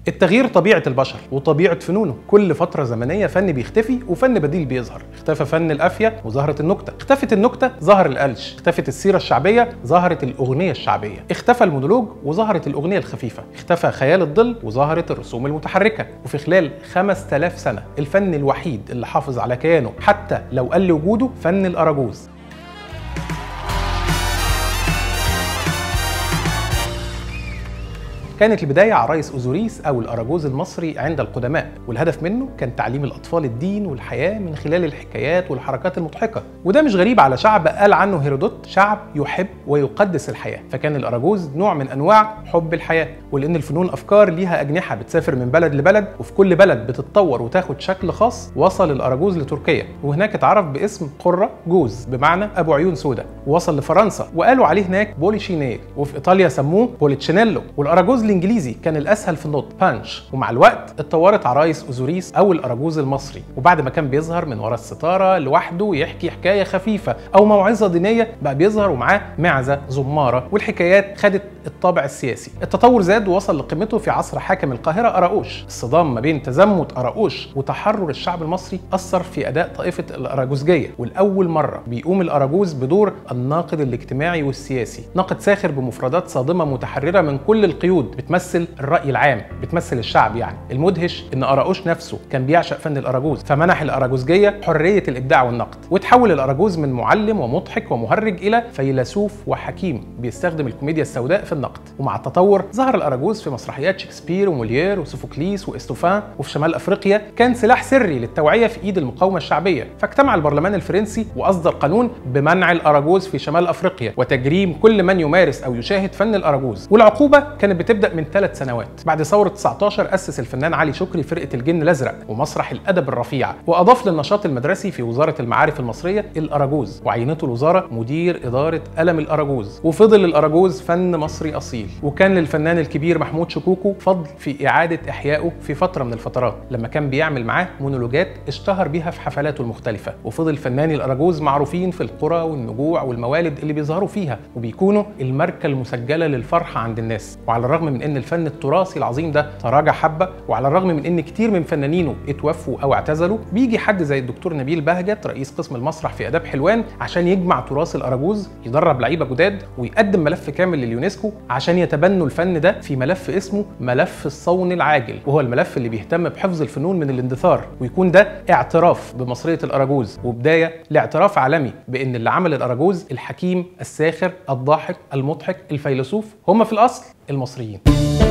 التغيير طبيعه البشر وطبيعه فنونه كل فتره زمنيه فن بيختفي وفن بديل بيظهر اختفى فن القافيه وظهرت النكته اختفت النكته ظهر القلش اختفت السيره الشعبيه ظهرت الاغنيه الشعبيه اختفى المونولوج وظهرت الاغنيه الخفيفه اختفى خيال الظل وظهرت الرسوم المتحركه وفي خلال 5000 سنه الفن الوحيد اللي حافظ على كيانه حتى لو قل وجوده فن الاراجوز كانت البداية عرايس أوزوريس أو الأراجوز المصري عند القدماء والهدف منه كان تعليم الأطفال الدين والحياة من خلال الحكايات والحركات المضحكة وده مش غريب على شعب قال عنه هيرودوت شعب يحب ويقدس الحياة فكان الأراجوز نوع من أنواع حب الحياة ولأن الفنون أفكار ليها أجنحة بتسافر من بلد لبلد وفي كل بلد بتتطور وتاخد شكل خاص وصل الأراجوز لتركيا وهناك اتعرف باسم قرة جوز بمعنى أبو عيون سوداء ووصل لفرنسا وقالوا عليه هناك بوليشينيل وفي إيطاليا سموه بوليتشينيلو والأراجوز الانجليزي كان الاسهل في النطق بانش ومع الوقت اتطورت عرايس اوزوريس او الاراجوز المصري وبعد ما كان بيظهر من ورا الستاره لوحده ويحكي حكايه خفيفه او موعظه دينيه بقى بيظهر ومعاه معزه زماره والحكايات خدت الطابع السياسي التطور زاد ووصل لقمته في عصر حاكم القاهره اراؤوش الصدام ما بين تزمت اراؤوش وتحرر الشعب المصري اثر في اداء طائفه الاراجوزجيه والاول مره بيقوم الاراجوز بدور الناقد الاجتماعي والسياسي ناقد ساخر بمفردات صادمه متحرره من كل القيود بتمثل الراي العام بتمثل الشعب يعني المدهش ان اراؤوش نفسه كان بيعشق فن الاراجوز فمنح الاراجوزجيه حريه الابداع والنقد وتحول الاراجوز من معلم ومضحك ومهرج الى فيلسوف وحكيم بيستخدم الكوميديا السوداء في النقد ومع التطور ظهر الاراجوز في مسرحيات شكسبير وموليير وسوفوكليس واستوفان وفي شمال افريقيا كان سلاح سري للتوعيه في ايد المقاومه الشعبيه فاجتمع البرلمان الفرنسي واصدر قانون بمنع الاراجوز في شمال افريقيا وتجريم كل من يمارس او يشاهد فن الاراجوز والعقوبه كانت بتبدا من ثلاث سنوات بعد ثوره 19 اسس الفنان علي شكري فرقه الجن الازرق ومسرح الادب الرفيع واضاف للنشاط المدرسي في وزاره المعارف المصريه الاراجوز وعينته الوزاره مدير اداره قلم الاراجوز وفضل الاراجوز فن مصري اصيل وكان للفنان الكبير محمود شكوكو فضل في اعاده احيائه في فتره من الفترات لما كان بيعمل معاه مونولوجات اشتهر بيها في حفلاته المختلفه وفضل فناني الاراجوز معروفين في القرى والنجوع والموالد اللي بيظهروا فيها وبيكونوا الماركه المسجله للفرحه عند الناس وعلى الرغم من ان الفن التراثي العظيم ده تراجع حبه وعلى الرغم من ان كتير من فنانينه اتوفوا او اعتزلوا بيجي حد زي الدكتور نبيل بهجت رئيس قسم المسرح في اداب حلوان عشان يجمع تراث الاراجوز يدرب لعيبه جداد ويقدم ملف كامل لليونسكو عشان يتبنوا الفن ده في ملف اسمه ملف الصون العاجل وهو الملف اللي بيهتم بحفظ الفنون من الاندثار ويكون ده اعتراف بمصريه الاراجوز وبدايه لاعتراف عالمي بان اللي عمل الاراجوز الحكيم الساخر الضاحك المضحك الفيلسوف هم في الاصل المصريين